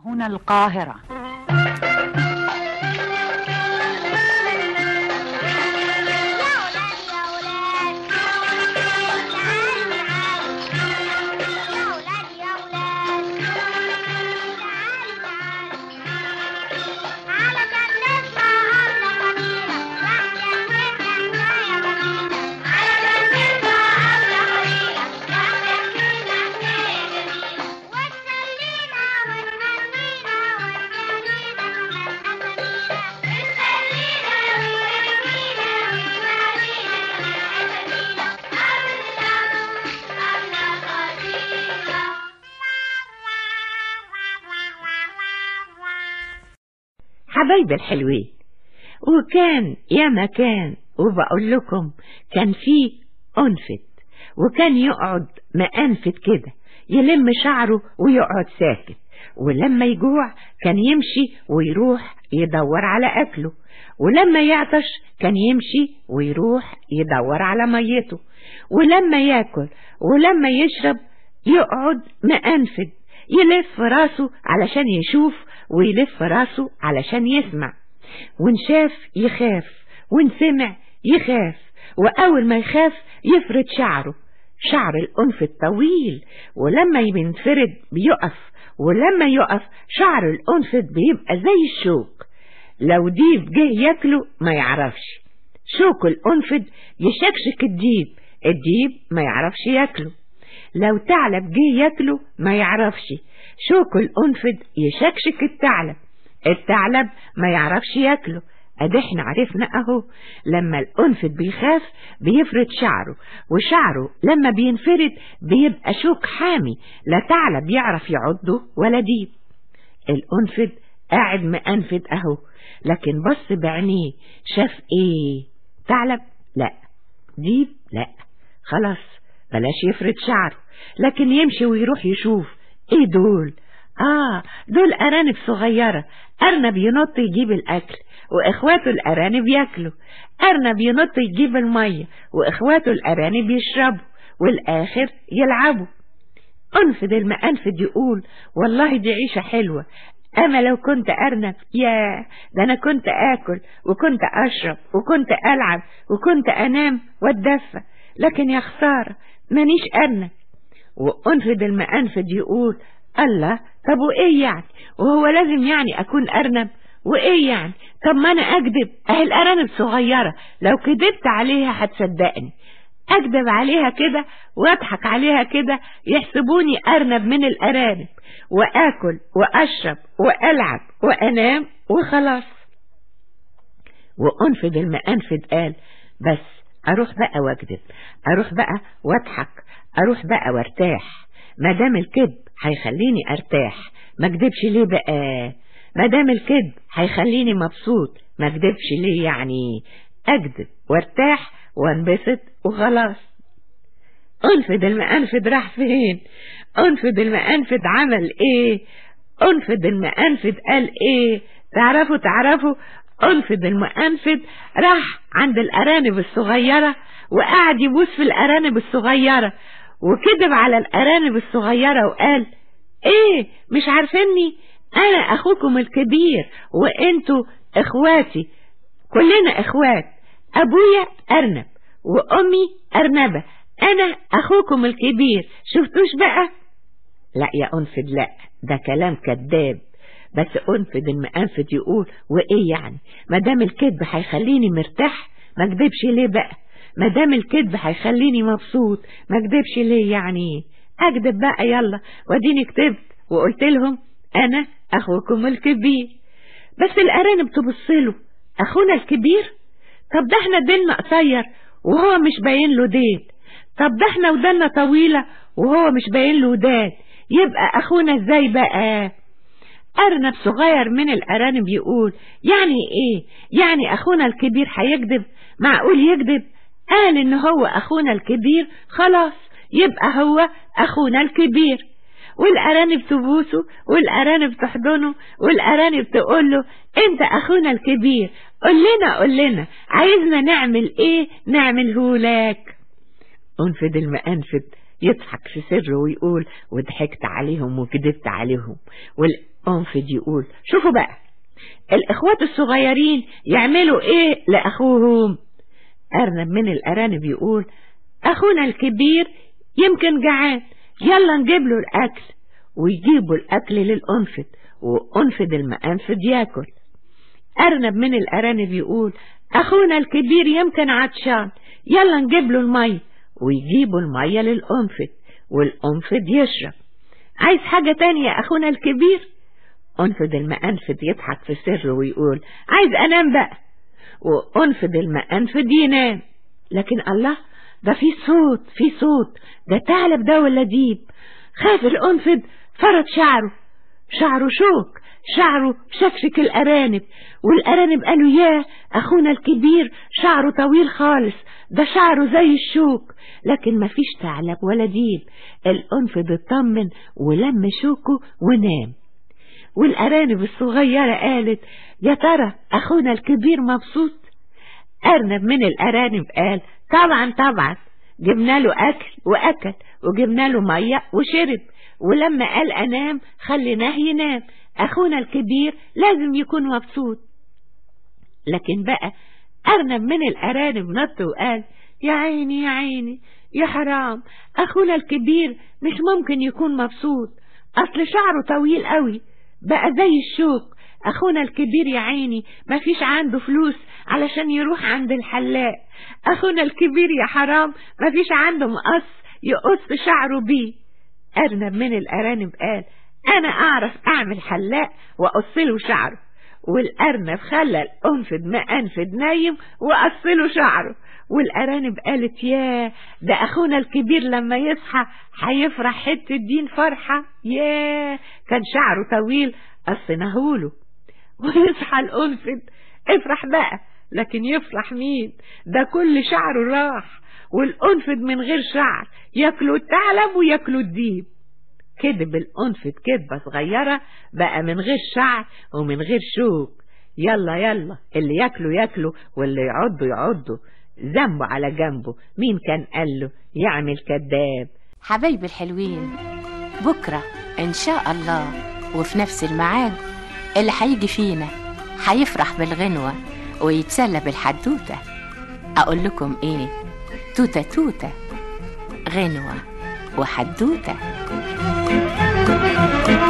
هنا القاهرة حبايب الحلوين وكان يا مكان وبقول لكم كان في أنفت وكان يقعد مأنفت كده يلم شعره ويقعد ساكت ولما يجوع كان يمشي ويروح يدور على أكله ولما يعطش كان يمشي ويروح يدور على ميته ولما ياكل ولما يشرب يقعد مأنفد يلف راسه علشان يشوف ويلف راسه علشان يسمع وإن شاف يخاف وإن سمع يخاف وأول ما يخاف يفرد شعره شعر الأنف الطويل ولما ينفرد بيقف ولما يقف شعر الأنفد بيبقى زي الشوك لو ديب جه ياكله ما يعرفش شوك الأنفد يشكشك الديب الديب ما يعرفش ياكله لو ثعلب جه ياكله ما يعرفش شوك الأنفد يشكشك الثعلب الثعلب ما يعرفش ياكله ادي احنا عرفنا اهو لما الانفد بيخاف بيفرد شعره وشعره لما بينفرد بيبقى شوك حامي لا ثعلب يعرف يعضه ولا ديب الانفد قاعد مأنفد اهو لكن بص بعينيه شاف ايه ثعلب لا ديب لا خلاص بلاش يفرد شعره لكن يمشي ويروح يشوف ايه دول اه دول ارانب صغيرة ارنب ينط يجيب الاكل واخواته الارانب ياكلوا ارنب ينط يجيب المية واخواته الارانب يشربوا والاخر يلعبوا انفد المأنفد يقول والله دي عيشة حلوة انا لو كنت ارنب يا ده انا كنت اكل وكنت اشرب وكنت العب وكنت انام واتدفى لكن يا خسارة مانيش ارنب وانفد المأنفد يقول الله طب وايه يعني وهو لازم يعني اكون ارنب وايه يعني طب ما انا اكذب اهي الارانب صغيرة لو كذبت عليها هتصدقني اكذب عليها كده واضحك عليها كده يحسبوني ارنب من الارانب واكل واشرب والعب وانام وخلاص وانفد المأنفد قال بس اروح بقى واكذب اروح بقى واضحك اروح بقى وارتاح ما دام الكذب هيخليني ارتاح ما اكذبش ليه بقى ما دام الكذب هيخليني مبسوط ما اكذبش ليه يعني اكذب وارتاح وانبسط وخلاص انفد المأنفد راح فين انفد المأنفد عمل ايه انفد المأنفد قال ايه تعرفوا تعرفوا انفد المأنفد راح عند الارانب الصغيرة وقعد يبوس في الارانب الصغيرة وكذب على الارانب الصغيرة وقال ايه مش عارفيني انا اخوكم الكبير وانتوا اخواتي كلنا اخوات ابويا ارنب وامي ارنبة انا اخوكم الكبير شفتوش بقى لا يا انفد لا ده كلام كذاب بس انفد المأنفد يقول وايه يعني ما دام الكذب هيخليني مرتاح ما اكذبش ليه بقى ما دام الكذب هيخليني مبسوط ما اكذبش ليه يعني اكذب بقى يلا واديني كتبت وقلت لهم انا اخوكم الكبير بس الارانب تبص له اخونا الكبير طب ده احنا ديلنا قصير وهو مش باين له ديل طب ده احنا ودنا طويلة وهو مش باين له ودان يبقى اخونا ازاي بقى أرنب صغير من الأرانب يقول يعني إيه؟ يعني أخونا الكبير هيكذب؟ معقول يكذب؟ قال إن هو أخونا الكبير خلاص يبقى هو أخونا الكبير والأرانب تبوسه والأرانب تحضنه والأرانب تقول له أنت أخونا الكبير قول لنا قول لنا عايزنا نعمل إيه نعمله لك أنفد المأنفد يضحك في سره ويقول وضحكت عليهم وكذبت عليهم والأنفد يقول شوفوا بقى الإخوات الصغيرين يعملوا إيه لأخوهم أرنب من الأرانب يقول أخونا الكبير يمكن جعان يلا نجيب له الأكل ويجيبوا الأكل للأنفد وأنفد المأنفد ياكل أرنب من الأرانب يقول أخونا الكبير يمكن عطشان يلا نجيب له المية ويجيبوا المية للأنفد والأنفد يشرب عايز حاجة تانية أخونا الكبير أنفد المأنفد يضحك في سره ويقول عايز أنام بقى وأنفد المأنفد ينام لكن الله ده في صوت في صوت ده ثعلب ده ولا ديب خاف الأنفد فرد شعره شعره شوك شعره شكشك الأرانب والأرانب قالوا ياه أخونا الكبير شعره طويل خالص ده شعره زي الشوك لكن مفيش ثعلب ولا ديب الأنفد اطمن ولم شوكه ونام والأرانب الصغيرة قالت يا ترى أخونا الكبير مبسوط أرنب من الأرانب قال طبعا طبعا جبنا له أكل وأكل وجبنا له مية وشرب ولما قال أنام خليناه ينام أخونا الكبير لازم يكون مبسوط لكن بقى أرنب من الأرانب نط وقال يا عيني يا عيني يا حرام أخونا الكبير مش ممكن يكون مبسوط أصل شعره طويل قوي بقى زي الشوك أخونا الكبير يا عيني مفيش عنده فلوس علشان يروح عند الحلاق أخونا الكبير يا حرام مفيش عنده مقص يقص شعره بيه أرنب من الأرانب قال أنا أعرف أعمل حلاق وأقصله شعره والأرنب خلى الأنفد ما أنفد نايم وأصله شعره والأرانب قالت ياه ده أخونا الكبير لما يصحى هيفرح حتة دين فرحة ياه كان شعره طويل قصناهوله ويصحى الأنفد افرح بقى لكن يفرح مين ده كل شعره راح والأنفد من غير شعر ياكلوا الثعلب وياكلوا الديب كدب الأنفد كدبة صغيرة بقى من غير شعر ومن غير شوك يلا يلا اللي ياكلوا ياكلوا واللي يعضوا يعضوا ذنبه على جنبه مين كان قال له يعمل كذاب حبايبي الحلوين بكرة إن شاء الله وفي نفس الميعاد اللي هيجي فينا هيفرح بالغنوة ويتسلى بالحدوتة أقول لكم إيه توتة توتة غنوة وحدوتة